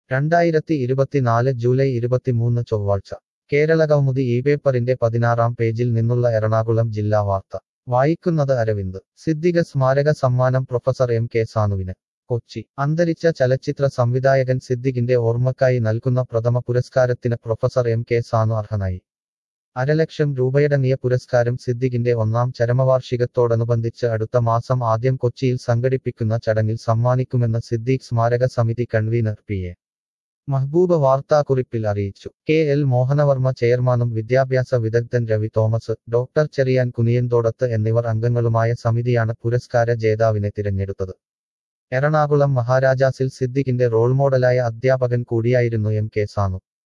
രണ്ടായിരത്തി ഇരുപത്തിനാല് ജൂലൈ ഇരുപത്തിമൂന്ന് ചൊവ്വാഴ്ച കേരള കൗമുദി ഈ പേപ്പറിന്റെ പതിനാറാം പേജിൽ നിന്നുള്ള എറണാകുളം ജില്ലാ വാർത്ത വായിക്കുന്നത് അരവിന്ദ് സിദ്ദിഖ സ്മാരക സമ്മാനം പ്രൊഫസർ എം കെ സാനുവിന് കൊച്ചി അന്തരിച്ച ചലച്ചിത്ര സംവിധായകൻ സിദ്ദിഖിന്റെ ഓർമ്മക്കായി നൽകുന്ന പ്രഥമ പുരസ്കാരത്തിന് പ്രൊഫസർ എം കെ സാനു അർഹനായി അരലക്ഷം രൂപയടങ്ങിയ പുരസ്കാരം സിദ്ദിഖിന്റെ ഒന്നാം ചരമവാർഷികത്തോടനുബന്ധിച്ച് അടുത്ത മാസം ആദ്യം കൊച്ചിയിൽ സംഘടിപ്പിക്കുന്ന ചടങ്ങിൽ സമ്മാനിക്കുമെന്ന് സിദ്ദീഖ് സ്മാരക സമിതി കൺവീനർ പി എ മഹ്ബൂബ് വാർത്താക്കുറിപ്പിൽ അറിയിച്ചു കെ എൽ മോഹനവർമ്മ ചെയർമാനും വിദ്യാഭ്യാസ വിദഗ്ധൻ രവി തോമസ് ഡോക്ടർ ചെറിയാൻ കുനിയന്തോടത്ത് എന്നിവർ അംഗങ്ങളുമായ സമിതിയാണ് പുരസ്കാര ജേതാവിനെ തിരഞ്ഞെടുത്തത് എറണാകുളം മഹാരാജാസിൽ സിദ്ദിഖിന്റെ റോൾ മോഡലായ അധ്യാപകൻ കൂടിയായിരുന്നു എം കെ സാനു